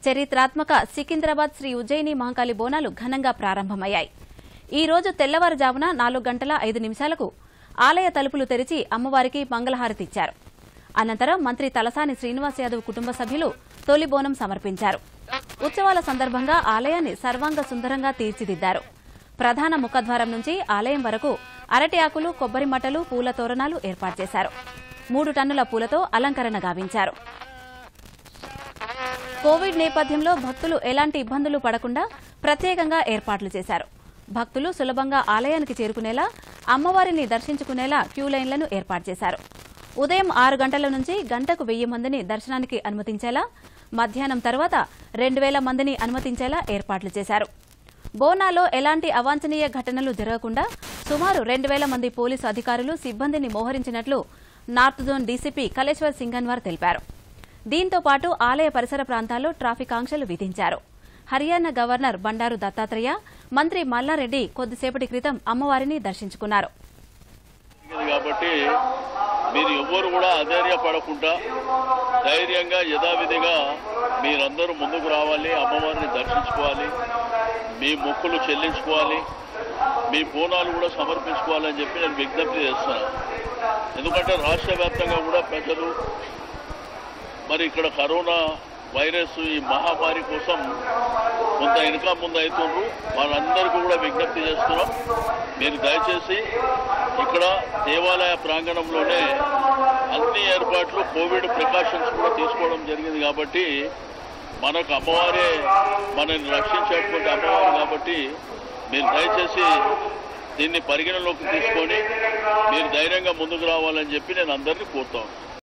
చరిత్రాత్మక సికింద్రాబాద్ శ్రీ ఉజ్జయిని మహంకాళి బోనాలు ఘనంగా ప్రారంభమయ్యాయి ఈ రోజు తెల్లవారుజామున నాలుగు గంటల ఐదు నిమిషాలకు ఆలయ తలుపులు తెరిచి అమ్మవారికి మంగళహారతి ఇచ్చారు అనంతరం మంత్రి తలసాని శ్రీనివాస్ యాదవ్ కుటుంబ సభ్యులు తొలి బోనం సమర్పించారు ఉత్సవాల సందర్భంగా ఆలయాన్ని సర్వాంగ సుందరంగా తీర్చిదిద్దారు ప్రధాన ముఖద్వారం నుంచి ఆలయం వరకు అరటి ఆకులు కొబ్బరి మట్టలు పూల తోరణాలు ఏర్పాటు చేశారు మూడు టన్నుల పూలతో అలంకరణ గావించారు కోవిడ్ నేపథ్యంలో భక్తులు ఎలాంటి ఇబ్బందులు పడకుండా ప్రత్యేకంగా ఏర్పాట్లు చేశారు భక్తులు సులభంగా ఆలయానికి చేరుకునేలా అమ్మవారిని దర్శించుకునేలా క్యూ లైన్లను ఏర్పాటు చేశారు ఉదయం ఆరు గంటల నుంచి గంటకు వెయ్యి మందిని దర్శనానికి అనుమతించేలా మధ్యాహ్నం తర్వాత రెండు వేల మందిని అనుమతించేలా ఏర్పాట్లు చేశారు బోనాలో ఎలాంటి అవాంఛనీయ ఘటనలు జరగకుండా సుమారు రెండు వేల మంది పోలీసు అధికారులు సిబ్బందిని మోహరించినట్లు north zone DCP Kaleshwar Singanwar తెలిపారు దీంతో పాటు ఆలయ పరిసర ప్రాంతాల్లో ట్రాఫిక్ ఆంక్షలు విధించారు హర్యానా గవర్నర్ బండారు దత్తాత్రేయ మంత్రి మల్లారెడ్డి కొద్దిసేపటి క్రితం అమ్మవారిని దర్శించుకున్నారు జరిగింది కాబట్టి మీరు ఎవ్వరు కూడా అధైర్యపడకుండా ధైర్యంగా యథావిధిగా మీరందరూ ముందుకు రావాలి అమ్మవారిని దర్శించుకోవాలి మీ మొక్కులు చెల్లించుకోవాలి మీ బోనాలు కూడా సమర్పించుకోవాలని చెప్పి నేను విజ్ఞప్తి చేస్తున్నాను ఎందుకంటే రాష్ట్ర వ్యాప్తంగా కూడా ప్రజలు మరి ఇక్కడ కరోనా వైరస్ ఈ మహామారి కోసం కొంత వెనుక ముందు అవుతుండ్రు వాళ్ళందరికీ కూడా విజ్ఞప్తి చేస్తున్నాం మీరు దయచేసి ఇక్కడ దేవాలయ ప్రాంగణంలోనే అన్ని ఏర్పాట్లు కోవిడ్ ప్రికాషన్స్ కూడా తీసుకోవడం జరిగింది కాబట్టి మనకు అమ్మవారే మనల్ని రక్షించేటువంటి అమ్మవారు కాబట్టి మీరు దయచేసి దీన్ని పరిగణలోకి తీసుకొని మీరు ధైర్యంగా ముందుకు రావాలని చెప్పి నేను అందరినీ కోరుతాను